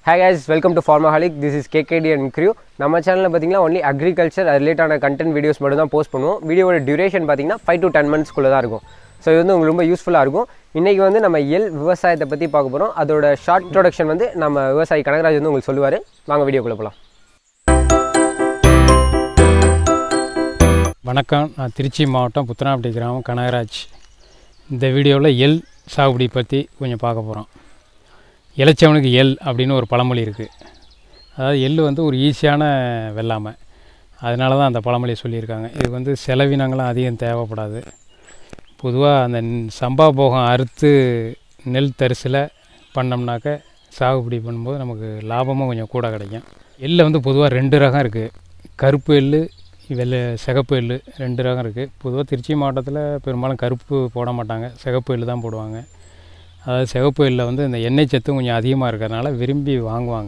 hey guys welcome to Farmaholic this is KKD and crew நம்ம சேனலில் பார்த்தீங்கன்னா only agriculture ரிலேட்டான கண்டென்ட் வீடியோஸ் மட்டும் தான் போஸ்ட் பண்ணுவோம் வீடியோட டியூரேஷன் பார்த்தீங்கன்னா ஃபைவ் டு டென் மந்த்ஸ்க்குள்ளே தான் இருக்கும் ஸோ இது வந்து உங்களுக்கு ரொம்ப யூஸ்ஃபுல்லாக இருக்கும் இன்றைக்கி வந்து நம்ம எல் விவசாயத்தை பற்றி பார்க்க போகிறோம் அதோட ஷார்ட் இன்ட்ரோடக்ஷன் வந்து நம்ம விவசாயி கனகராஜ் வந்து உங்களுக்கு சொல்லுவார் வாங்க வீடியோக்குள்ளே போகலாம் வணக்கம் நான் திருச்சி மாவட்டம் புத்தனாப்பட்டி கிராமம் கனகராஜ் இந்த வீடியோவில் எள் சாகுபடி பற்றி கொஞ்சம் பார்க்க போகிறோம் இளைச்சவனுக்கு எள் அப்படின்னு ஒரு பழமொழி இருக்குது அதாவது எள் வந்து ஒரு ஈஸியான வெள்ளாமை அதனால தான் அந்த பழமொழி சொல்லியிருக்காங்க இது வந்து செலவினங்களும் அதிகம் தேவைப்படாது பொதுவாக அந்த ந- சம்பா போகம் அறுத்து நெல் தரிசில் பண்ணோம்னாக்க சாகுபடி பண்ணும்போது நமக்கு லாபமும் கொஞ்சம் கூட கிடைக்கும் எள்ளில் வந்து பொதுவாக ரெண்டு ரகம் இருக்குது கருப்பு எள்ளு வெள்ளை சிகப்பு எள்ளு ரெண்டு ரகம் இருக்குது பொதுவாக திருச்சி மாவட்டத்தில் பெரும்பாலும் கருப்பு போட மாட்டாங்க சிகப்பு எள்ளு தான் போடுவாங்க அதாவது சிகப்பு எள்ளில் வந்து இந்த எண்ணெய் சத்தும் கொஞ்சம் அதிகமாக இருக்கிறதுனால விரும்பி வாங்குவாங்க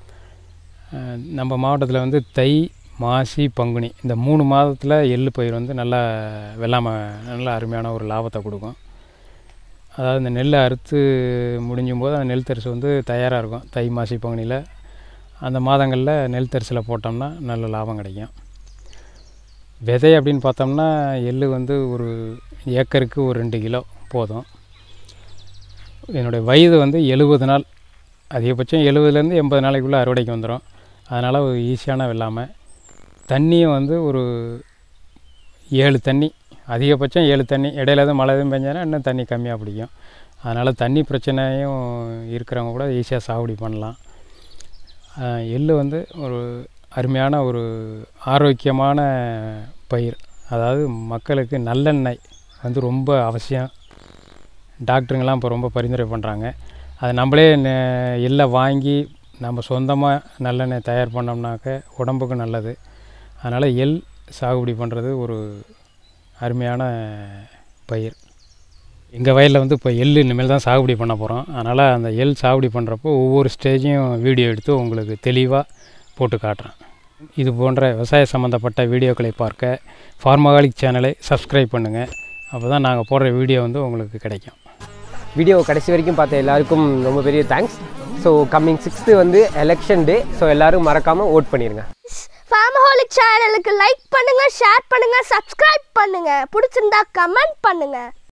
அஹ் நம்ம மாவட்டத்தில் வந்து தை மாசி பங்குனி இந்த மூணு மாதத்தில் எள்ளு பயிர் வந்து நல்லா வெள்ளாமை நல்ல அருமையான ஒரு லாபத்தை கொடுக்கும் அதாவது இந்த நெல்லை அறுத்து முடிஞ்சும் போது அந்த நெல் தரிசு வந்து தயாராக இருக்கும் தை மாசி பங்குனியில் அந்த மாதங்களில் நெல் தரிசில் போட்டோம்னா நல்ல லாபம் கிடைக்கும் விதை அப்படின்னு பார்த்தோம்னா எள்ளு வந்து ஒரு ஏக்கருக்கு ஒரு ரெண்டு கிலோ போதும் என்னுடைய வயது வந்து எழுபது நாள் அதிகபட்சம் எழுபதுலேருந்து எண்பது நாளைக்குள்ளே அறுவடைக்கு வந்துடும் அதனால் ஒரு ஈஸியான வெள்ளாமை தண்ணியும் வந்து ஒரு ஏழு தண்ணி அதிகபட்சம் ஏழு தண்ணி இடையில எதுவும் மழை எதுவும் பெஞ்சானா இன்னும் தண்ணி கம்மியாக பிடிக்கும் அதனால் தண்ணி பிரச்சனையும் இருக்கிறவங்க கூட ஈஸியாக சாகுபடி பண்ணலாம் ஆஹ் எள்ளு வந்து ஒரு அருமையான ஒரு ஆரோக்கியமான பயிர் அதாவது மக்களுக்கு நல்லெண்ணெய் வந்து ரொம்ப அவசியம் டாக்டருங்கெல்லாம் இப்போ ரொம்ப பரிந்துரை பண்ணுறாங்க அது நம்மளே நெ- எள்ளை வாங்கி நம்ம சொந்தமாக நல்லெண்ணெய் தயார் பண்ணோம்னாக்க உடம்புக்கு நல்லது அதனால் எள் சாகுபடி பண்ணுறது ஒரு அருமையான பயிர் எங்கள் வயலில் வந்து இப்போ எள் இனிமேல் தான் சாகுபடி பண்ண போகிறோம் அதனால் அந்த எள் சாகுபடி பண்ணுறப்போ ஒவ்வொரு ஸ்டேஜையும் வீடியோ எடுத்து உங்களுக்கு தெளிவாக போட்டு காட்டுறேன் இது போன்ற விவசாய சம்மந்தப்பட்ட வீடியோக்களை பார்க்க ஃபார்மகாலிக் சேனலை சப்ஸ்கிரைப் பண்ணுங்கள் அப்போ தான் நாங்கள் போடுற வீடியோ வந்து உங்களுக்கு கிடைக்கும் வீடியோ கடைசி வரைக்கும் பார்த்த எல்லாருக்கும் ரொம்ப பெரிய தேங்க்ஸ் ஸோ கம்மிங் சிக்ஸ்த்து வந்து எலெக்ஷன் டே ஸோ எல்லாரும் மறக்காமல் ஓட் பண்ணிடுங்க ஃபார்மஹோலிக் சேனலுக்கு லைக் பண்ணுங்க ஷேர் பண்ணுங்க சப்ஸ்கிரைப் பண்ணுங்க பிடிச்சிருந்தா கமெண்ட் பண்ணுங்க